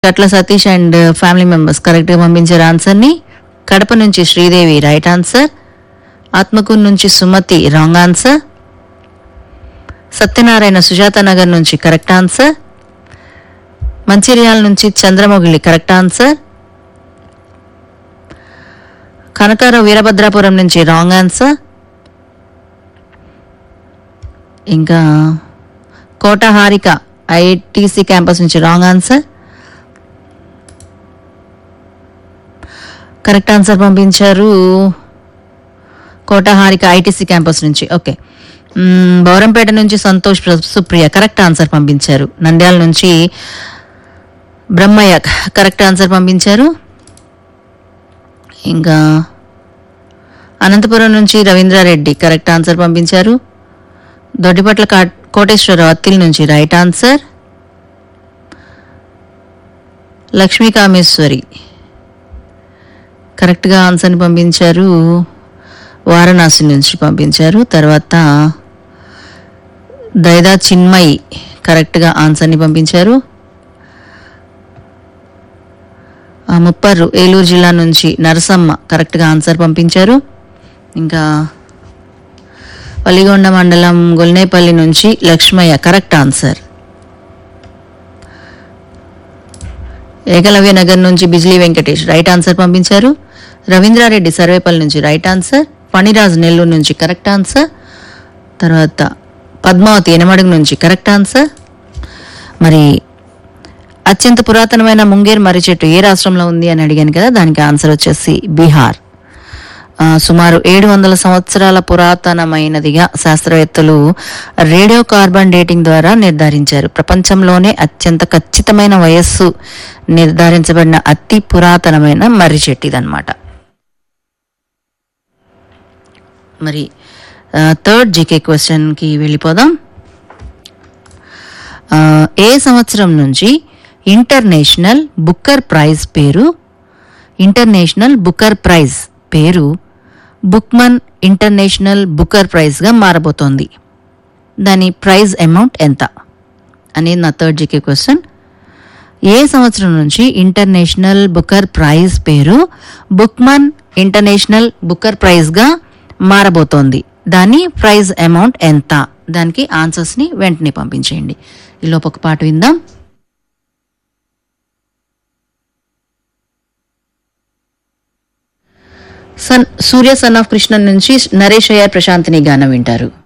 Katla Satish and family members కరెక్ట్గా పంపించారు ఆన్సర్ని కడప నుంచి శ్రీదేవి రైట్ ఆన్సర్ ఆత్మకూరు నుంచి సుమతి రాంగ్ ఆన్సర్ సత్యనారాయణ సుజాత నగర్ నుంచి కరెక్ట్ ఆన్సర్ మంచిర్యాల నుంచి చంద్రమొగిలి కరెక్ట్ ఆన్సర్ కనకారావు వీరభద్రాపురం నుంచి రాంగ్ ఆన్సర్ ఇంకా కోట హారిక ఐటీసీ క్యాంపస్ నుంచి రాంగ్ ఆన్సర్ కరెక్ట్ ఆన్సర్ పంపించారు కోట హారిక ఐటీసీ క్యాంపస్ నుంచి ఓకే మ్మ్, బౌరంపేట నుంచి సంతోష్ ప్ర- సుప్రియ కరెక్ట్ ఆన్సర్ పంపించారు నంద్యాల నుంచి బ్రహ్మయ్య కరెక్ట్ ఆన్సర్ పంపించారు ఇంకా అనంతపురం నుంచి రవీంద్రారెడ్డి కరెక్ట్ ఆన్సర్ పంపించారు దొడ్డిపట్ల కా- కోటేశ్వరరావు అత్తిల్ నుంచి రైట్ ఆన్సర్ లక్ష్మీ కామేశ్వరి కరెక్ట్గా ఆన్సర్ని పంపించారు వారణాసి నుంచి పంపించారు తర్వాత దైదా చిన్మయి కరెక్ట్గా ఆన్సర్ని పంపించారు ఆ, ముప్పర్రు ఏలూరు జిల్లా నుంచి నరసమ్మ కరెక్ట్గా ఆన్సర్ పంపించారు ఇంకా వలిగొండ మండలం గొల్నేపల్లి నుంచి లక్ష్మయ్య కరెక్ట్ ఆన్సర్ ఏకలవ్య నగర్ నుంచి బిజ్లీ వెంకటేష్ రైట్ ఆన్సర్ పంపించారు రవీంద్రారెడ్డి సర్వేపల్లి నుంచి రైట్ ఆన్సర్ ఫణిరాజ్ నెల్లూరు నుంచి కరెక్ట్ ఆన్సర్ తర్వాత పద్మావతి ఎనమడుగు నుంచి కరెక్ట్ ఆన్సర్ మరి అత్యంత పురాతనమైన ముంగేర్ మర్రి చెట్టు ఏ రాష్ట్రంలో ఉంది అని అడిగాను కదా దానికి ఆన్సర్ వచ్చేసి బీహార్ ఆ, సుమారు ఏడు వందల సంవత్సరాల పురాతనమైనదిగా శాస్త్రవేత్తలు రేడియో కార్బన్ డేటింగ్ ద్వారా నిర్ధారించారు ప్రపంచంలోనే అత్యంత ఖచ్చితమైన వయస్సు నిర్ధారించబడిన అతి పురాతనమైన మర్రి చెట్టు ఇదన్నమాట మరి థర్డ్ జీకే క్వశ్చన్కి వెళ్ళిపోదాం ఆ, ఏ సంవత్సరం నుంచి ఇంటర్నేషనల్ బుక్కర్ ప్రైజ్ పేరు ఇంటర్నేషనల్ బుకర్ ప్రైజ్ పేరు బుక్మన్ ఇంటర్నేషనల్ బుకర్ ప్రైజ్గా మారబోతోంది దాని ప్రైజ్ అమౌంట్ ఎంత అనేది నా థర్డ్ జీకే క్వశ్చన్ ఏ సంవత్సరం నుంచి ఇంటర్నేషనల్ బుకర్ ప్రైజ్ పేరు బుక్మన్ ఇంటర్నేషనల్ బుకర్ ప్రైజ్గా మారబోతోంది దాని ప్రైజ్ అమౌంట్ ఎంత దానికి ఆన్సర్స్ని వెంటనే పంపించేయండి ఈ లోపు ఒక పాట విందాం son Surya son of Krishna నుంచి నరేష్ అయ్యర్ ప్రశాంతిని గానం వింటారు